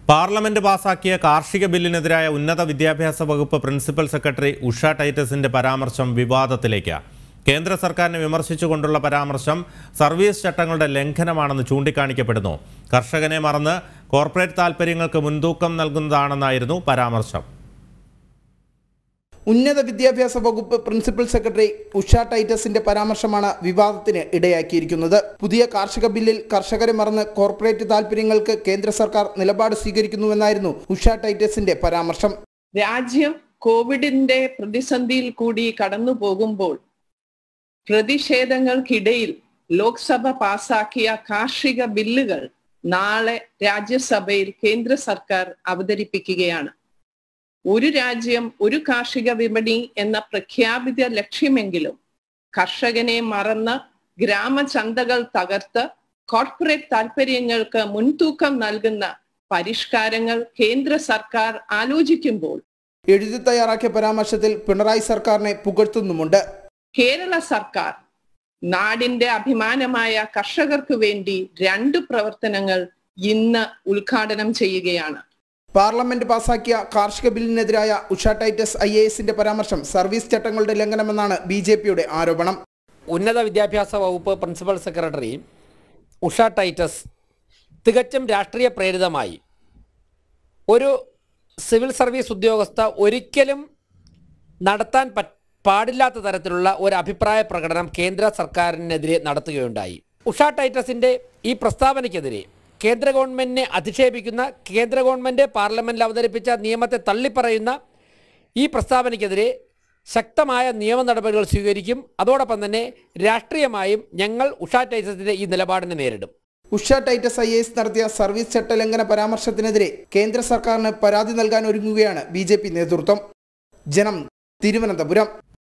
parliament പാസാക്കിയ കാർഷിക ബില്ലിനെതിരായ ഉന്നത വിദ്യാഭ്യാസ വകുപ്പ് പ്രിൻസിപ്പൽ സെക്രട്ടറി ഉഷ ടൈറ്റസിന്റെ പരാമർശം വിവാദത്തിലേക്ക് കേന്ദ്ര സർക്കാരിനെ വിമർശിച്ചുകൊണ്ടുള്ള പരാമർശം സർവീസ് ചട്ടങ്ങളുടെ ലംഘനമാണെന്ന് ചൂണ്ടിക്കാണിക്കപ്പെടുന്നു കർഷകനെ മറന്ന് കോർപ്പറേറ്റ് താൽപ്പര്യങ്ങൾക്ക് മുൻതൂക്കം നൽകുന്നതാണെന്നായിരുന്നു പരാമർശം ഉന്നത വിദ്യാഭ്യാസ വകുപ്പ് പ്രിൻസിപ്പൽ സെക്രട്ടറി ഉഷ ടൈറ്റസിന്റെ പരാമർശമാണ് വിവാദത്തിന് ഇടയാക്കിയിരിക്കുന്നത് പുതിയ കാർഷിക ബില്ലിൽ കർഷകരെ മറന്ന് കോർപ്പറേറ്റ് താൽപര്യങ്ങൾക്ക് കേന്ദ്ര സർക്കാർ നിലപാട് സ്വീകരിക്കുന്നുവെന്നായിരുന്നു ഉഷ ടൈറ്റസിന്റെ പരാമർശം രാജ്യം കോവിഡിന്റെ പ്രതിസന്ധിയിൽ കൂടി കടന്നു പോകുമ്പോൾ പ്രതിഷേധങ്ങൾക്കിടയിൽ ലോക്സഭ പാസാക്കിയ കാർഷിക ബില്ലുകൾ നാളെ രാജ്യസഭയിൽ കേന്ദ്ര സർക്കാർ അവതരിപ്പിക്കുകയാണ് ഒരു രാജ്യം ഒരു കാർഷിക വിപണി എന്ന പ്രഖ്യാപിത ലക്ഷ്യമെങ്കിലും കർഷകനെ മറന്ന് ഗ്രാമചന്തകൾ തകർത്ത് കോർപ്പറേറ്റ് താൽപ്പര്യങ്ങൾക്ക് മുൻതൂക്കം നൽകുന്ന പരിഷ്കാരങ്ങൾ കേന്ദ്ര സർക്കാർ ആലോചിക്കുമ്പോൾ എഴുതി തയ്യാറാക്കിയ പരാമർശത്തിൽ പിണറായി സർക്കാരിനെ പുകഴ്ത്തുന്നുമുണ്ട് കേരള സർക്കാർ നാടിന്റെ അഭിമാനമായ കർഷകർക്ക് വേണ്ടി രണ്ട് പ്രവർത്തനങ്ങൾ ഇന്ന് ഉദ്ഘാടനം ചെയ്യുകയാണ് പാർലമെന്റ് പാസാക്കിയ കാർഷിക ബില്ലിനെതിരായ ഉഷ ടൈറ്റസ് ഐ എ എസിന്റെ പരാമർശം സർവീസ് ചട്ടങ്ങളുടെ ലംഘനമെന്നാണ് ബി ജെ പിയുടെ ആരോപണം ഉന്നത വിദ്യാഭ്യാസ വകുപ്പ് പ്രിൻസിപ്പൽ സെക്രട്ടറി ഉഷ ടൈറ്റസ് തികച്ചും രാഷ്ട്രീയ പ്രേരിതമായി ഒരു സിവിൽ സർവീസ് ഉദ്യോഗസ്ഥ ഒരിക്കലും നടത്താൻ പറ്റ പാടില്ലാത്ത തരത്തിലുള്ള ഒരു അഭിപ്രായ പ്രകടനം കേന്ദ്ര സർക്കാരിനെതിരെ നടത്തുകയുണ്ടായി ഉഷ ടൈറ്റസിൻ്റെ ഈ പ്രസ്താവനയ്ക്കെതിരെ കേന്ദ്ര ഗവൺമെൻറ്റിനെ അധിക്ഷേപിക്കുന്ന കേന്ദ്ര ഗവൺമെൻറ് പാർലമെൻറ്റിൽ അവതരിപ്പിച്ച നിയമത്തെ തള്ളിപ്പറയുന്ന ഈ പ്രസ്താവനയ്ക്കെതിരെ ശക്തമായ നിയമ നടപടികൾ സ്വീകരിക്കും അതോടൊപ്പം തന്നെ രാഷ്ട്രീയമായും ഞങ്ങൾ ഉഷ ടൈറ്റസിൻ്റെ ഈ നിലപാടിനെ നേരിടും ഉഷ ടൈറ്റസ് ഐ എസ് നടത്തിയ സർവീസ് ചട്ടലംഘന പരാമർശത്തിനെതിരെ കേന്ദ്ര സർക്കാരിന് പരാതി നൽകാൻ ഒരുങ്ങുകയാണ് ബി നേതൃത്വം ജനം തിരുവനന്തപുരം